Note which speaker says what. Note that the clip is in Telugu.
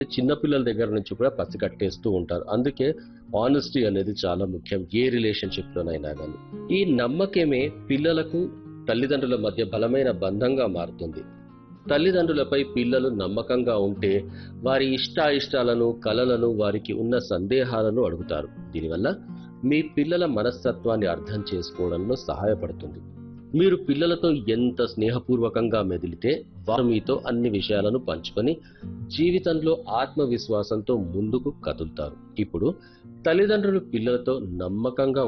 Speaker 1: చిన్నపిల్లల దగ్గర నుంచి కూడా పసిగట్టేస్తూ ఉంటారు అందుకే ఆనెస్టీ అనేది చాలా ముఖ్యం ఏ రిలేషన్షిప్ లోనైనా కానీ ఈ నమ్మకమే పిల్లలకు తల్లిదండ్రుల మధ్య బలమైన బంధంగా మారుతుంది తల్లిదండ్రులపై పిల్లలు నమ్మకంగా ఉంటే వారి ఇష్టాయిష్టాలను కలలను వారికి ఉన్న సందేహాలను అడుగుతారు దీనివల్ల మీ పిల్లల మనస్తత్వాన్ని అర్థం చేసుకోవడంలో సహాయపడుతుంది మీరు పిల్లలతో ఎంత స్నేహపూర్వకంగా మెదిలితే వారు మీతో అన్ని విషయాలను పంచుకొని జీవితంలో ఆత్మవిశ్వాసంతో ముందుకు కదులుతారు ఇప్పుడు తల్లిదండ్రులు పిల్లలతో నమ్మకంగా